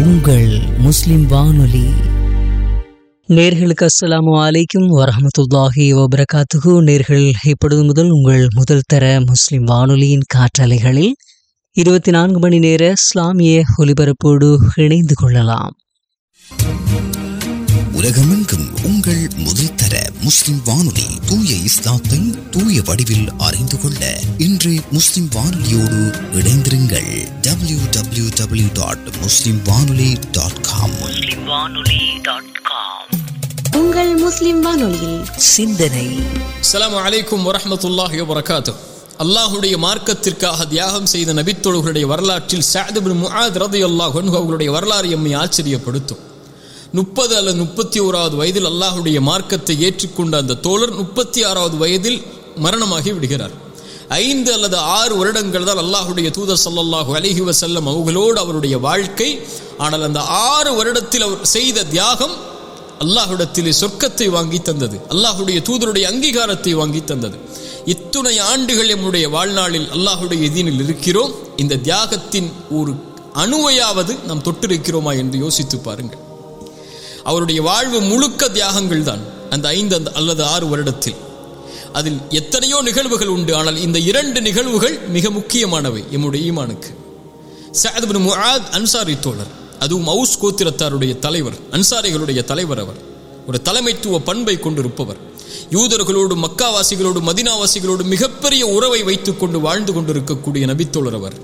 உங்கள் முஸ்லிம் வானொலி நேர்களுக்கு அஸ்ஸலாமு அலைக்கும் வரஹமத்துல்லாஹி வபரகாத்துகு நேர்கள் இப்பொழுது முதல் உங்கள் முதல் தர முஸ்லிம் வானொலியின் காற்றலைகளில் இருபத்தி நான்கு மணி நேர இஸ்லாமிய ஒலிபரப்போடு இணைந்து கொள்ளலாம் உலகமெங்கும் உங்கள் முதல் தர முஸ்லிம் வானொலி தூய இஸ்லாத்தை தூய வடிவில் அறிந்து கொள்ள இன்று முஸ்லிம் வானொலியோடு இணைந்திருங்கள் W W W dot Muslim Vanoli dot com உங்கள் முஸ்லிம் வானொலியில் சிந்தனை அஸ்ஸலாமு அலைக்கும் வரஹ்மத்துல்லாஹி வபரகாத்து அல்லாஹுடைய மார்க்கத்திற்காக தியாகம் செய்த நபித்தோழர்களுடைய வரலாற்றில் சாதிபின் முஆத் ரதியல்லாஹு அன்ஹு அவர்களுடைய வரலாறு எம்மை ஆச்சரியப்படுத்தும் முப்பது அல்லது முப்பத்தி ஓராவது வயதில் அல்லாஹுடைய மார்க்கத்தை ஏற்றுக்கொண்ட அந்த தோழர் முப்பத்தி ஆறாவது வயதில் மரணமாகி விடுகிறார் ஐந்து அல்லது ஆறு வருடங்கள் தான் அல்லாஹுடைய தூதர் ஸல்லல்லாஹு அலைஹி வஸல்லம் அவர்களோடு அவருடைய வாழ்க்கை ஆனால் அந்த ஆறு வருடத்தில் அவர் செய்த தியாகம் அல்லாஹ்விடத்திலே சொர்க்கத்தை வாங்கி தந்தது அல்லாஹுடைய தூதருடைய அங்கீகாரத்தை வாங்கி தந்தது இத்துணை ஆண்டுகள் நம்முடைய வாழ்நாளில் அல்லாஹுடைய எதினில் இருக்கிறோம் இந்த தியாகத்தின் ஒரு அணுவையாவது நாம் தொட்டிருக்கிறோமா என்று யோசித்து பாருங்கள் அவருடைய வாழ்வு முழுக்க தியாகங்கள் தான் அந்த ஐந்து அந்த அல்லது ஆறு வருடத்தில் அதில் எத்தனையோ நிகழ்வுகள் உண்டு ஆனால் இந்த இரண்டு நிகழ்வுகள் மிக முக்கியமானவை எம்முடைய ஈமானுக்கு சஅத் பின் முஆத் அன்சாரி தோழர் அதுவும் மவுஸ் கோத்திரத்தாருடைய தலைவர் அன்சாரிகளுடைய தலைவர் அவர் ஒரு தலைமைத்துவ பண்பை கொண்டிருப்பவர் யூதர்களோடு மக்காவாசிகளோடு மதினாவாசிகளோடு மிகப்பெரிய உறவை வைத்துக் கொண்டு வாழ்ந்து கொண்டிருக்கக்கூடிய நபித்தோழர் அவர்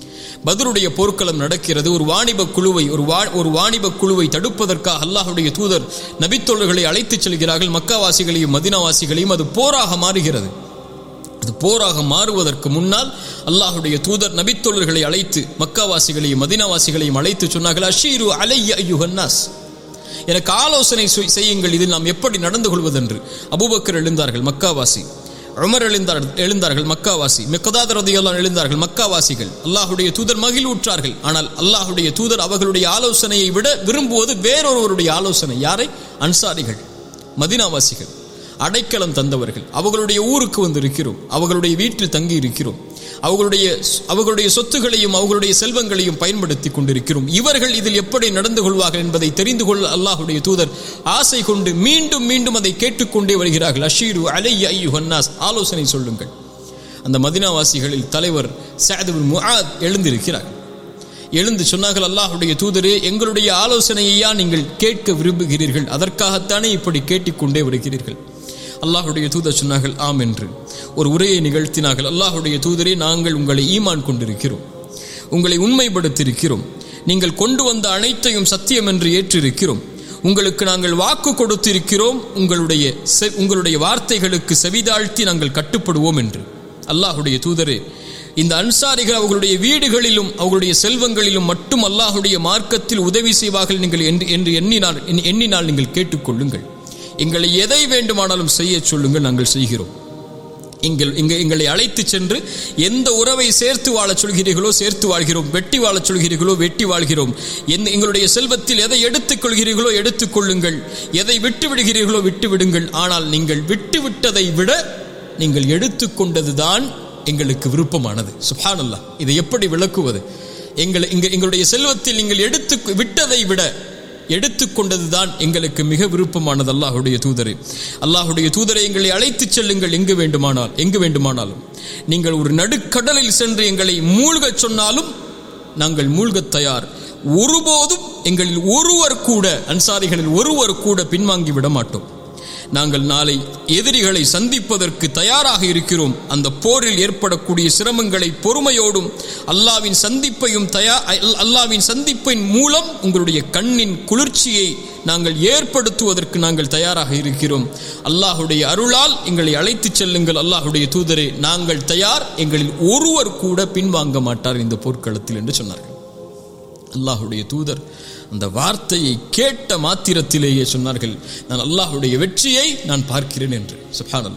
பதருடைய போர்க்களம் நடக்கிறது ஒரு வாணிப குழுவை ஒரு வா ஒரு வாணிப குழுவை தடுப்பதற்காக அல்லாஹுடைய தூதர் நபித்தோழர்களை அழைத்துச் செல்கிறார்கள் மக்காவாசிகளையும் மதினாவாசிகளையும் அது போராக மாறுகிறது அது போராக மாறுவதற்கு முன்னால் அல்லாஹுடைய தூதர் நபித்தோழர்களை அழைத்து மக்காவாசிகளையும் மதினாவாசிகளையும் அழைத்து சொன்னார்கள் அஷீரு அலைய ஐயுஹன்னாஸ் எனக்கு ஆலோசனை செய்- செய்யுங்கள் இதில் நாம் எப்படி நடந்து கொள்வதென்று அபூபக்கர் எழுந்தார்கள் மக்காவாசி உமர் எழுந்தார் எழுந்தார்கள் மக்காவாசி மிக்கதாத ரதியெல்லாம் எழுந்தார்கள் மக்காவாசிகள் அல்லாஹுடைய தூதர் மகிழ்வுற்றார்கள் ஆனால் அல்லாஹுடைய தூதர் அவர்களுடைய ஆலோசனையை விட விரும்புவது வேறொருவருடைய ஆலோசனை யாரை அன்சாரிகள் மதினாவாசிகள் அடைக்கலம் தந்தவர்கள் அவர்களுடைய ஊருக்கு வந்து இருக்கிறோம் அவர்களுடைய வீட்டில் தங்கி இருக்கிறோம் அவர்களுடைய அவர்களுடைய சொத்துகளையும் அவர்களுடைய செல்வங்களையும் பயன்படுத்தி கொண்டிருக்கிறோம் இவர்கள் இதில் எப்படி நடந்து கொள்வார்கள் என்பதை தெரிந்து கொள்ள அல்லாஹுடைய தூதர் ஆசை கொண்டு மீண்டும் மீண்டும் அதை கேட்டுக்கொண்டே வருகிறார்கள் அஷீரு அலைய ஐயு ஹன்னாஸ் ஆலோசனை சொல்லுங்கள் அந்த மதினாவாசிகளில் தலைவர் சாதுபின் முஆத் எழுந்திருக்கிறார் எழுந்து சொன்னார்கள் அல்லாஹுடைய தூதரே எங்களுடைய ஆலோசனையையா நீங்கள் கேட்க விரும்புகிறீர்கள் அதற்காகத்தானே இப்படி கேட்டுக்கொண்டே வருகிறீர்கள் அல்லாஹுடைய தூதர் சொன்னார்கள் ஆம் என்று ஒரு உரையை நிகழ்த்தினார்கள் அல்லாஹுடைய தூதரே நாங்கள் உங்களை ஈமான் கொண்டிருக்கிறோம் உங்களை உண்மைப்படுத்தியிருக்கிறோம் நீங்கள் கொண்டு வந்த அனைத்தையும் சத்தியம் என்று ஏற்றிருக்கிறோம் உங்களுக்கு நாங்கள் வாக்கு கொடுத்திருக்கிறோம் உங்களுடைய செ- உங்களுடைய வார்த்தைகளுக்கு செவிதாழ்த்தி நாங்கள் கட்டுப்படுவோம் என்று அல்லாஹுடைய தூதரே இந்த அன்சாரிகள் அவர்களுடைய வீடுகளிலும் அவர்களுடைய செல்வங்களிலும் மட்டும் அல்லாஹுடைய மார்க்கத்தில் உதவி செய்வார்கள் நீங்கள் என்று என்று எண்ணினால் எண்ணி- எண்ணினால் நீங்கள் கேட்டுக்கொள்ளுங்கள் எங்களை எதை வேண்டுமானாலும் செய்ய சொல்லுங்கள் நாங்கள் செய்கிறோம் எங்கள் இங்க எங்களை அழைத்து சென்று எந்த உறவை சேர்த்து வாழச் சொல்கிறீர்களோ சேர்த்து வாழ்கிறோம் வெட்டி வாழச் சொல்கிறீர்களோ வெட்டி வாழ்கிறோம் எந்த எங்களுடைய செல்வத்தில் எதை எடுத்துக் கொள்கிறீர்களோ எடுத்துக்கொள்ளுங்கள் எதை விட்டு விடுகிறீர்களோ விட்டு விடுங்கள் ஆனால் நீங்கள் விட்டு விட்டதை விட நீங்கள் எடுத்துக்கொண்டதுதான் எங்களுக்கு விருப்பமானது சுப்ஹானல்லாஹ் இதை எப்படி விளக்குவது எங்களை எங்க எங்களுடைய செல்வத்தில் நீங்கள் எடுத்து விட்டதை விட எடுத்துக்கொண்டதுதான் எங்களுக்கு மிக விருப்பமானது அல்லாஹுடைய தூதரை அல்லாஹுடைய தூதரை எங்களை அழைத்துச் செல்லுங்கள் எங்கு வேண்டுமானால் எங்கு வேண்டுமானாலும் நீங்கள் ஒரு நடுக்கடலில் சென்று எங்களை மூழ்கச் சொன்னாலும் நாங்கள் மூழ்கத் தயார் ஒருபோதும் எங்களில் ஒருவர் கூட அன்சாரிகளில் ஒருவர் கூட பின்வாங்கி விட மாட்டோம் நாங்கள் நாளை எதிரிகளை சந்திப்பதற்கு தயாராக இருக்கிறோம் அந்த போரில் ஏற்படக்கூடிய சிரமங்களை பொறுமையோடும் அல்லாவின் சந்திப்பையும் தயா அல்- அல்லாவின் சந்திப்பின் மூலம் உங்களுடைய கண்ணின் குளிர்ச்சியை நாங்கள் ஏற்படுத்துவதற்கு நாங்கள் தயாராக இருக்கிறோம் அல்லாஹுடைய அருளால் எங்களை அழைத்துச் செல்லுங்கள் அல்லாஹுடைய தூதரே நாங்கள் தயார் எங்களில் ஒருவர் கூட பின்வாங்க மாட்டார் இந்த போர்க்களத்தில் என்று சொன்னார்கள் அல்லாஹுடைய தூதர் அந்த வார்த்தையை கேட்ட மாத்திரத்திலேயே சொன்னார்கள் நான் அல்லாஹுடைய வெற்றியை நான் பார்க்கிறேன் என்று சுப்ஹானல்லாஹ்